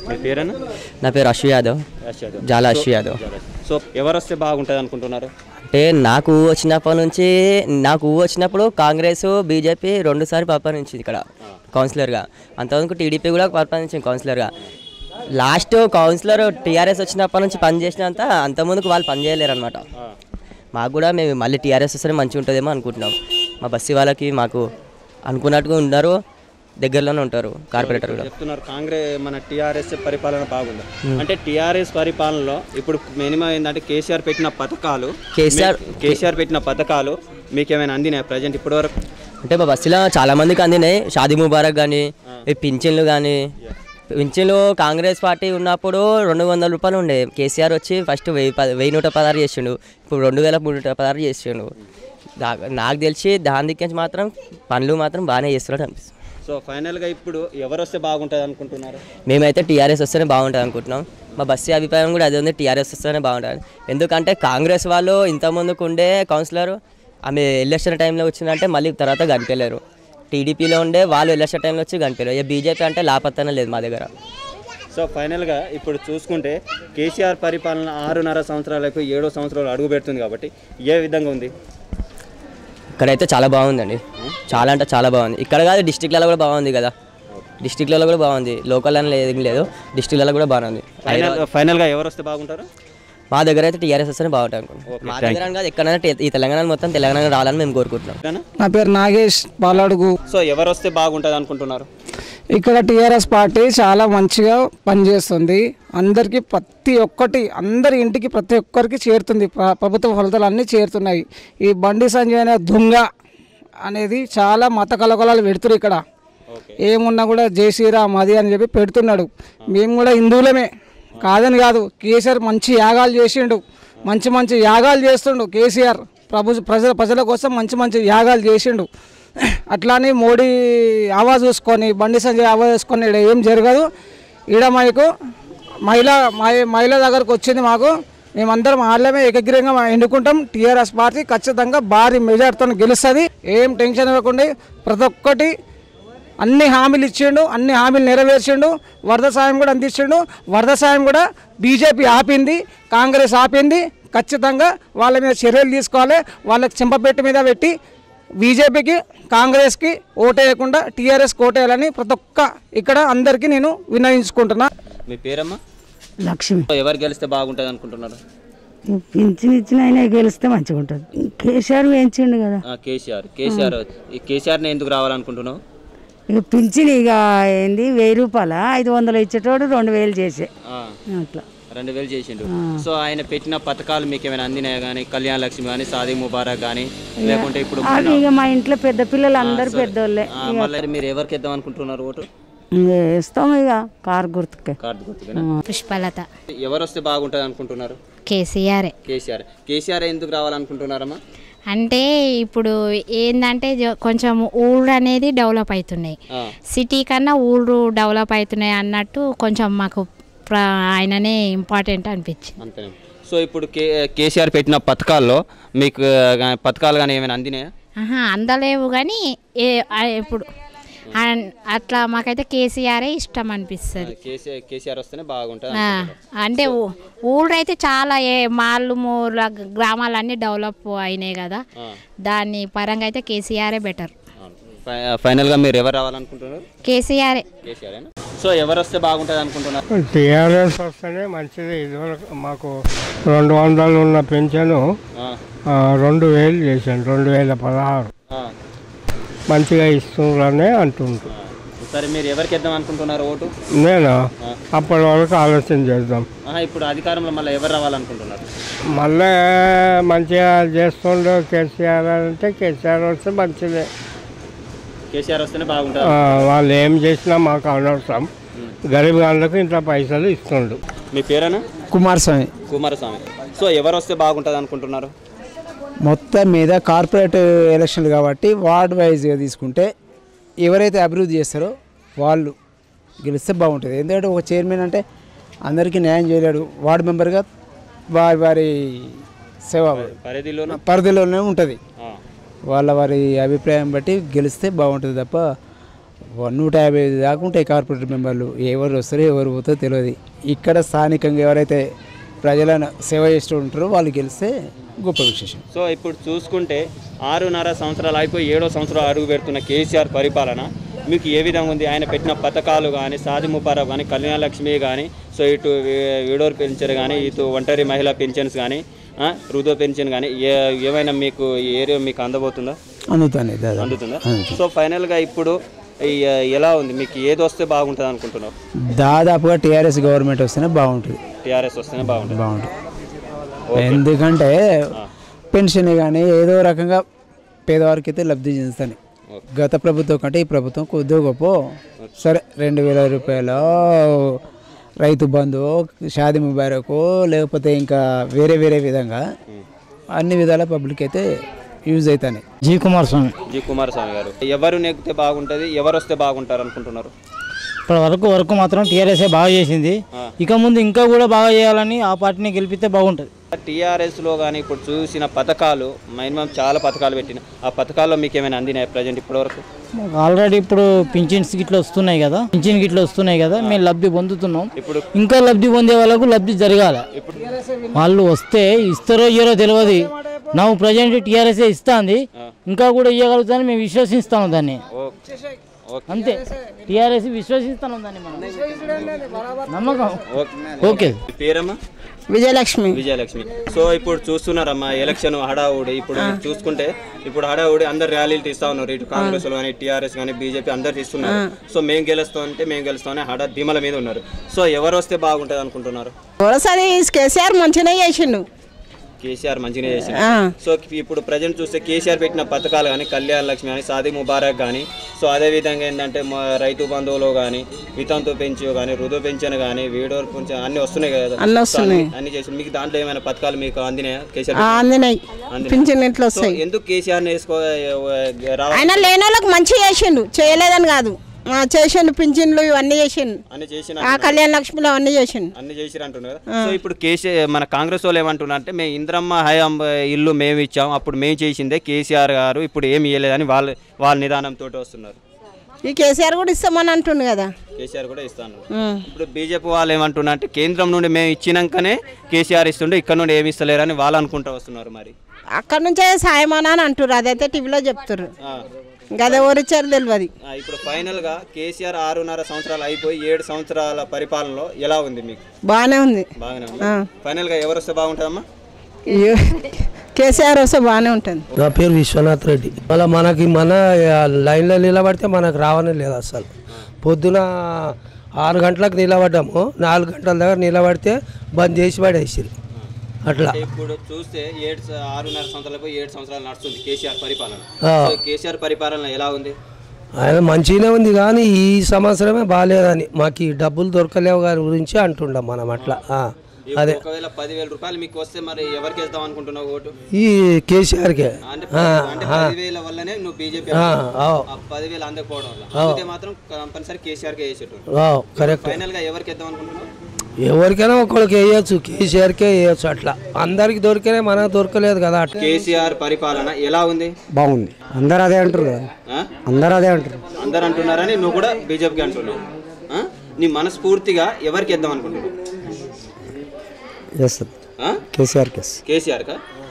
మీ పేరేనా నా పేరు అశ్వ యాదవ్ జాలా అశ్వ యాదవ్ సో ఎవరు వస్తే బాగుంటుంది అనుకుంటున్నారు అంటే నాకు ఊహ వచ్చినప్పటి నుంచి నాకు ఊహ వచ్చినప్పుడు కాంగ్రెస్ బీజేపీ రెండుసారి పరిపాలించింది ఇక్కడ కౌన్సిలర్గా అంతవరకు టీడీపీ కూడా పరిపాలించింది కౌన్సిలర్గా లాస్ట్ కౌన్సిలర్ టీఆర్ఎస్ వచ్చినప్పటి నుంచి పని చేసినంత అంతకుముందుకు వాళ్ళు పని చేయలేరు అనమాట మాకు కూడా మేము మళ్ళీ టీఆర్ఎస్ వస్తే మంచిగా ఉంటుందేమో అనుకుంటున్నాం మా బస్సు వాళ్ళకి మాకు అనుకున్నట్టుగా ఉన్నారు దగ్గరలోనే ఉంటారు కార్పొరేటర్ కూడా చెప్తున్నారు కాంగ్రెస్ మన టీఆర్ఎస్ పరిపాలన బాగుంది అంటే టీఆర్ఎస్ పరిపాలనలో ఇప్పుడు మినిమం ఏంటంటే కేసీఆర్ పెట్టిన పథకాలు కేసీఆర్ మీ- కేసీఆర్ పెట్టిన పథకాలు మీకు ఏమైనా అందినాయి ప్రజెంట్ ఇప్పటి వరకు అంటే మా బస్సులో చాలా మందికి అందినాయి షాదీ ముబారక్ కానీ ఈ పింఛన్లు కానీ పింఛన్లు కాంగ్రెస్ పార్టీ ఉన్నప్పుడు రెండు వందల రూపాయలు ఉండే కేసీఆర్ వచ్చి ఫస్ట్ వెయ్యి ప- వెయ్యి నూట పదహారు చేసిండు ఇప్పుడు రెండు వేల మూడు నూట పదహారు చేసిండు దా- నాకు తెలిసి దాని దిక్కించి మాత్రం పనులు మాత్రం బాగానే చేస్తున్నాడు అనిపిస్తుంది సో ఫైనల్గా ఇప్పుడు ఎవరు వస్తే బాగుంటుంది అనుకుంటున్నారు మేమైతే టీఆర్ఎస్ వస్తేనే బాగుంటుంది అనుకుంటున్నాం మా బస్సు అభిప్రాయం కూడా అదే ఉంది టీఆర్ఎస్ వస్తేనే బాగుంటుంది ఎందుకంటే కాంగ్రెస్ వాళ్ళు ఇంతకుముందుకు ఉండే కౌన్సిలర్ ఆమె ఎలక్షన్ టైంలో వచ్చిందంటే మళ్ళీ తర్వాత కనిపించలేరు టీడీపీలో ఉండే వాళ్ళు ఎలక్షన్ టైంలో వచ్చి కనిపించలేరు ఇక బీజేపీ అంటే లాపత్తనే లేదు మా దగ్గర సో ఫైనల్గా ఇప్పుడు చూసుకుంటే కేసీఆర్ పరిపాలన ఆరున్నర సంవత్సరాలకు ఏడో సంవత్సరాలు అడుగు పెడుతుంది కాబట్టి ఏ విధంగా ఉంది ఇక్కడైతే చాలా బాగుందండి చాలా అంటే చాలా బాగుంది ఇక్కడ కాదు డిస్టిక్లలో కూడా బాగుంది కదా డిస్టిక్లలో కూడా బాగుంది లోకల్ అని లేదు ఏం లేదు డిస్టిక్లలో కూడా బాగుంది ఫైనల్ ఫైనల్గా ఎవరు వస్తే బాగుంటారు మా దగ్గర అయితే టీఆర్ఎస్ వస్తేనే బాగుంటుంది అనుకుంటున్నాం మా దగ్గర అని కాదు ఎక్కడైనా టే- ఈ తెలంగాణ మొత్తం తెలంగాణ రావాలని మేము కోరుకుంటున్నాం ఓకేనా? నా పేరు నాగేష్ పాలడుగు సో ఎవరు వస్తే బాగుంటుంది అనుకుంటున్నారు ఇక్కడ టీఆర్ఎస్ పార్టీ చాలా మంచిగా పనిచేస్తుంది అందరికీ ప్రతి ఒక్కటి అందరి ఇంటికి ప్రతి ఒక్కరికి చేరుతుంది ప్ర- ప్రభుత్వ ఫలితాలు అన్నీ చేరుతున్నాయి ఈ బండి సంజయ్ అనే దొంగ అనేది చాలా మత కలకలాలు పెడుతున్నారు ఇక్కడ ఏమున్నా కూడా జై శ్రీరామ్ అది అని చెప్పి పెడుతున్నాడు మేము కూడా హిందువులమే కాదని కాదు కేసీఆర్ మంచి యాగాలు చేసిండు మంచి మంచి యాగాలు చేస్తుండు కేసీఆర్ ప్రభు ప్రజల ప్రజల కోసం మంచి మంచి యాగాలు చేసిండు అట్లానే మోడీ ఆవాజ్ చూసుకొని బండి సంజయ్ ఆవాజ్ చూసుకొని ఈడ ఏం జరగదు ఈడ మాకు మహిళ మహి- మహిళ దగ్గరకు వచ్చింది మాకు మేమందరం ఆళ్ళమే ఏకగ్రీయంగా ఎన్నుకుంటాం టీఆర్ఎస్ పార్టీ ఖచ్చితంగా భారీ మెజార్టీతో గెలుస్తుంది ఏం టెన్షన్ ఇవ్వకుండా ప్రతి ఒక్కటి అన్ని హామీలు ఇచ్చిండు అన్ని హామీలు నెరవేర్చిండు వరద సాయం కూడా అందించిండు వరద సాయం కూడా బీజేపీ ఆపింది కాంగ్రెస్ ఆపింది ఖచ్చితంగా వాళ్ళ మీద చర్యలు తీసుకోవాలి వాళ్ళకి చెంపపెట్టి మీద పెట్టి బీజేపీకి కాంగ్రెస్కి ఓటేయకుండా టీఆర్ఎస్కి ఓటేయాలని ప్రతి ఒక్క ఇక్కడ అందరికీ నేను వినయించుకుంటున్నా మీ పేరమ్మా లక్ష్మి సో ఎవరు గెలిస్తే బాగుంటుంది అనుకుంటున్నారు పింఛన్ ఇచ్చిన ఆయన గెలిస్తే మంచిగా ఉంటుంది కేసీఆర్ పెంచిండు కదా ఆ, కేసీఆర్ కేసీఆర్ ఈ కేసీఆర్ని ఎందుకు రావాలనుకుంటున్నావు ఇక పింఛన్ ఇక ఏంది వెయ్యి రూపాయల ఐదు వందలు ఇచ్చేటోడు రెండు వేలు చేసే ఆ, అట్లా రెండు వేలు చేసిండు సో ఆయన పెట్టిన పథకాలు మీకు ఏమైనా అందినాయి కానీ కళ్యాణ లక్ష్మి కానీ సాది ముబారక్ కానీ లేకుంటే ఇప్పుడు అది ఇక మా ఇంట్లో పెద్ద పిల్లలు అందరు పెద్దోళ్ళే ఆ, మళ్ళీ మీరు ఎవరికి ఇద్దాం అనుకుంటున్నారు ఓటు ఇంక వేస్తాం ఇక కారు గుర్తుకే కార్డు గుర్తుగా పుష్పలత ఎవరు వస్తే బాగుంటుంది అనుకుంటున్నారు కేసీఆర్ కేసీఆర్ కేసీఆర్ ఎందుకు రావాలనుకుంటున్నారమ్మా అంటే ఇప్పుడు ఏంటంటే జ- కొంచెం ఊళ్ళు అనేది డెవలప్ అవుతున్నాయి ఆ, సిటీ కన్నా ఊళ్ళు డెవలప్ అవుతున్నాయి అన్నట్టు కొంచెం మాకు ప్ర- ఆయననే ఇంపార్టెంట్ అనిపించింది అంతేనే సో ఇప్పుడు కే కేసీఆర్ పెట్టిన పథకాల్లో మీకు గా- పథకాలు కానీ ఏమైనా అందినాయా ఆహా, అందలేవు కానీ ఏ ఆ, ఇప్పుడు అన్- అట్లా మాకైతే కేసీఆరే ఇష్టం అనిపిస్తుంది కేసీఆర్ కేసీఆర్ వస్తేనే బాగుంటుంది ఆ, అంటే ఊ- ఊళ్ళు అయితే చాలా ఏ మాళ్ళు మూల గ్రామాలన్నీ డెవలప్ అయినాయి కదా ఆ. దాని పరంగా అయితే కేసీఆరే బెటర్ ఫై- ఫైనల్గా మీరు ఎవరు రావాలనుకుంటున్నారు కేసీఆరే కేసీఆర్ సో ఎవరు వస్తే బాగుంటుంది అనుకుంటున్నారు టీఆర్ఎస్ వస్తేనే మంచిది ఇదివరకు మాకు రెండు వందలు ఉన్న పెన్షన్ ఆ, ఆ, రెండు వేలు చేశాను రెండు వేల పదహారు ఆ, మంచిగా ఇస్తున్నారని అంటుండ్రు సరే మీరు ఎవరికి ఇద్దాం అనుకుంటున్నారు ఓటు నేను అప్పటి వరకు ఆలోచన చేద్దాం ఆహా, ఇప్పుడు అధికారంలో మళ్ళీ ఎవరు రావాలనుకుంటున్నారు మళ్ళీ మంచిగా చేస్తుండ్రు కేసీఆర్ అంటే కేసీఆర్ వస్తే మంచిదే కేసీఆర్ వస్తేనే బాగుంటుంది ఆ, వాళ్ళు ఏం చేసినా మాకు అనవసరం గరీబ్ వాళ్ళకు ఇంత పైసలు ఇస్తుండ్రు మీ పేరేనా కుమారస్వామి కుమారస్వామి సో ఎవరు వస్తే బాగుంటుంది అనుకుంటున్నారు మొత్తం మీద కార్పొరేట్ ఎలక్షన్లు కాబట్టి వార్డ్ వైజ్గా తీసుకుంటే ఎవరైతే అభివృద్ధి చేస్తారో వాళ్ళు గెలిస్తే బాగుంటుంది ఎందుకంటే ఒక చైర్మన్ అంటే అందరికీ న్యాయం చేయలేడు వార్డు మెంబర్గా వారి వారి సేవ పరిధిలోనా పరిధిలోనే ఉంటుంది ఆ, వాళ్ళ వారి అభిప్రాయం బట్టి గెలిస్తే బాగుంటుంది తప్ప నూట యాభై ఐదు దాకా ఉంటాయి కార్పొరేటర్ మెంబర్లు ఎవరు వస్తారో ఎవరు పోతారో తెలియదు ఇక్కడ స్థానికంగా ఎవరైతే ప్రజలను సేవ చేస్తూ ఉంటారో వాళ్ళు గెలిస్తే గొప్ప విశేషం సో ఇప్పుడు చూసుకుంటే ఆరున్నర సంవత్సరాలు అయిపోయి ఏడో సంవత్సరాలు అడుగు పెడుతున్న కేసీఆర్ పరిపాలన మీకు ఏ విధంగా ఉంది ఆయన పెట్టిన పథకాలు కానీ సాది ముబారక్ కానీ కళ్యాణ లక్ష్మి కానీ సో ఇటు వీ- వీడోర్ పెన్షన్ కానీ ఇటు ఒంటరి మహిళా పెన్షన్స్ కానీ ఆ, వృద్ధ పెన్షన్ కానీ ఏ ఏమైనా మీకు ఈ ఏరియా మీకు అందబోతుందా అందుతానే దాదాపు అందుతుందా సో ఫైనల్గా ఇప్పుడు ఈ, ఎలా ఉంది మీకు ఏది వస్తే బాగుంటుంది అనుకుంటున్నారు దాదాపుగా టీఆర్ఎస్ గవర్నమెంట్ వస్తేనే బాగుంటుంది టీఆర్ఎస్ వస్తేనే బాగుంటుంది బాగుంటుంది ఎందుకంటే పెన్షన్ కానీ ఏదో రకంగా పేదవారికి అయితే లబ్ధి చెందుతాయి గత ప్రభుత్వం కంటే ఈ ప్రభుత్వం కొద్దిగా గొప్ప సరే రెండు వేల రూపాయలు రైతు బంధు షాది ముబారకు లేకపోతే ఇంకా వేరే వేరే విధంగా అన్ని విధాల పబ్లిక్ అయితే యూజ్ అవుతాయి జీ కుమారస్వామి జి కుమారస్వామి గారు ఎవరు నెగ్గితే బాగుంటుంది ఎవరు వస్తే బాగుంటారు అనుకుంటున్నారు ఇప్పటి వరకు వరకు మాత్రం టీఆర్ఎస్ఏ బాగా చేసింది ఇక ముందు ఇంకా కూడా బాగా చేయాలని ఆ పార్టీని గెలిపిస్తే బాగుంటుంది టీఆర్ఎస్లో కానీ ఇప్పుడు చూసిన పథకాలు మినిమం చాలా పథకాలు పెట్టిన ఆ పథకాల్లో మీకు ఏమైనా అందినాయి ప్రజెంట్ ఇప్పటివరకు మాకు ఆల్రెడీ ఇప్పుడు పింఛన్స్ గిట్ల వస్తున్నాయి కదా పింఛన్ గిట్ల వస్తున్నాయి కదా మేము లబ్ధి పొందుతున్నాం ఇప్పుడు ఇంకా లబ్ధి పొందే వాళ్ళకు లబ్ధి జరగాల వాళ్ళు వస్తే ఇస్తారో ఇయ్యారో తెలియదు ನಾವು ప్రజెంట్ టీఆర్ఎస్ఏ ఇస్తాంది ఇంకా కూడా ఇవ్వగలుగుతామని మేము విశ్వసిస్తాము దాన్ని అంతే టీఆర్ఎస్ విశ్వసిస్తాను దాన్ని మనం నమ్మకం ఓకే మీ పేరమ్మా విజయలక్ష్మి విజయలక్ష్మి సో ఇప్పుడు చూస్తున్నారమ్మా ఎలక్షన్ హడావుడి ఇప్పుడు చూసుకుంటే ఇప్పుడు హడావుడి అందరు ర్యాలీలు తీస్తా ఉన్నారు ఇటు కాంగ్రెస్ కానీ టీఆర్ఎస్ కానీ బీజేపీ అందరు తీస్తున్నారు సో మేము గెలుస్తాం అంటే మేము గెలుస్తామని హడా ధీమల మీద ఉన్నారు సో ఎవరు వస్తే బాగుంటుంది అనుకుంటున్నారు ఒకసారి కేసీఆర్ మంచిగానే చేసిండు కేసీఆర్ మంచిగా చేసింది ఆ. సో ఇప్పుడు ప్రజెంట్ చూస్తే కేసీఆర్ పెట్టిన పథకాలు కానీ కళ్యాణ లక్ష్మి కానీ సాది ముబారక్ కానీ సో అదే విధంగా ఏంటంటే మా రైతు బంధువులు కానీ వితంతు పెంచు కానీ రుదు పెన్షన్ కానీ వీడోర్ పెన్షన్ అన్ని వస్తున్నాయి కదా అన్ని సో వస్తున్నాయి. అన్ని- అన్ని చేసి మీకు దాంట్లో ఏమైనా పథకాలు మీకు అందినాయా కేసీఆర్ ఆ, అందినాయి అందినాయి. పింఛన్ ఇట్లా సో వస్తాయి ఎందుకు కేసీఆర్ వేసుకో రావాలి ఆయన లేని వాళ్ళకి మంచిగా చేసిండు చేయలేదని కాదు ఆ, చేసిండు పింఛన్లు ఇవన్నీ చేసిండు అన్ని చేసిన ఆ కళ్యాణ లక్ష్మిలో అవన్నీ చేసిండు అన్ని చేసిరు అంటున్నారు కదా సో ఇప్పుడు కేసీఆర్ మన కాంగ్రెస్ వాళ్ళు ఏమంటున్నారు అంటే మేము ఇంద్రమ్మ హయాం ఇల్లు మేము ఇచ్చాం అప్పుడు మేము చేసిందే కేసీఆర్ గారు ఇప్పుడు ఏమి ఇవ్వలేదని వాళ్ళ వాళ్ళ నిదానంతో వస్తున్నారు ఈ కేసీఆర్ కూడా ఇస్తామని అంటుండు కదా కేసీఆర్ కూడా ఇస్తాను ఉం. ఇప్పుడు బీజేపీ వాళ్ళు ఏమంటున్నారు అంటే కేంద్రం నుండి మేము ఇచ్చినాకనే కేసీఆర్ ఇస్తుండే ఇక్కడ నుండి ఏమి ఇస్తలేరని వాళ్ళు అనుకుంటూ వస్తున్నారు మరి అక్కడ నుంచే సాయమాన అని అంటారు అదైతే టీవీలో చెప్తారు ఆ. గది ఎవరిచ్చారు తెలియదు ఆ, ఇప్పుడు ఫైనల్గా కేసీఆర్ ఆరున్నర సంవత్సరాలు అయిపోయి ఏడు సంవత్సరాల పరిపాలనలో ఎలా ఉంది మీకు బాగానే ఉంది బాగానే ఉంది ఆ. ఫైనల్గా ఎవరు వస్తే బాగుంటుందమ్మా అయ్యో. కేసీఆర్ వస్తే బాగానే ఉంటుంది నా పేరు విశ్వనాథ్ రెడ్డి మళ్ళీ మనకి మన లైన్లో నిలబడితే మనకు రావనే లేదు అసలు పొద్దున ఆరు గంటలకు నిలబడ్డాము నాలుగు గంటల దగ్గర నిలబడితే బంద్ చేసి పడేసి అట్లా అంటే ఇప్పుడు చూస్తే ఏడు స- ఆరున్నర సంవత్సరాలకు ఏడు సంవత్సరాలు నడుస్తుంది కేసీఆర్ పరిపాలన ఆ. సో కేసీఆర్ పరిపాలన ఎలా ఉంది ఆయన మంచిగానే ఉంది కానీ ఈ సంవత్సరమే బాగాలేదని మాకు ఈ డబ్బులు దొరకలేవు గారి గురించి అంటుండం మనం అట్లా ఆ, ఇప్పుడు అదే ఒకవేళ పదివేల రూపాయలు మీకు వస్తే మరి ఎవరికి వేద్దాం అనుకుంటున్నావు ఓటు ఈ కేసీఆర్కే అంటే ఆ, పది- అంటే ఆ. పదివేల వల్లనే నువ్వు బీజేపీ ఆ, ఆ. పదివేలు అందకపోవడం వల్ల ఆ. అయితే మాత్రం కంపల్సరీ కేసీఆర్ కే వేసేటోడు ఆ, కరెక్ట్ ఫైనల్ గా ఎవరికి వేద్దాం అనుకుంటున్నావు ఎవరికైనా ఒకరికి వేయచ్చు కేసీఆర్కే వేయచ్చు అట్లా అందరికి దొరికినా మనకు దొరకలేదు కదా అట్లా కేసీఆర్ పరిపాలన ఎలా ఉంది బాగుంది అందరు అదే అంటారు కదా ఆ? అందరు అదే అంటారు అందరు అంటున్నారని నువ్వు కూడా బీజేపీకి అంటున్నావు ఆ? నీ మనస్ఫూర్తిగా ఎవరికి వేద్దాం అనుకుంటున్నావు చేస్తుంది ఆ? కేసీఆర్ కేసు కేసీఆర్ కా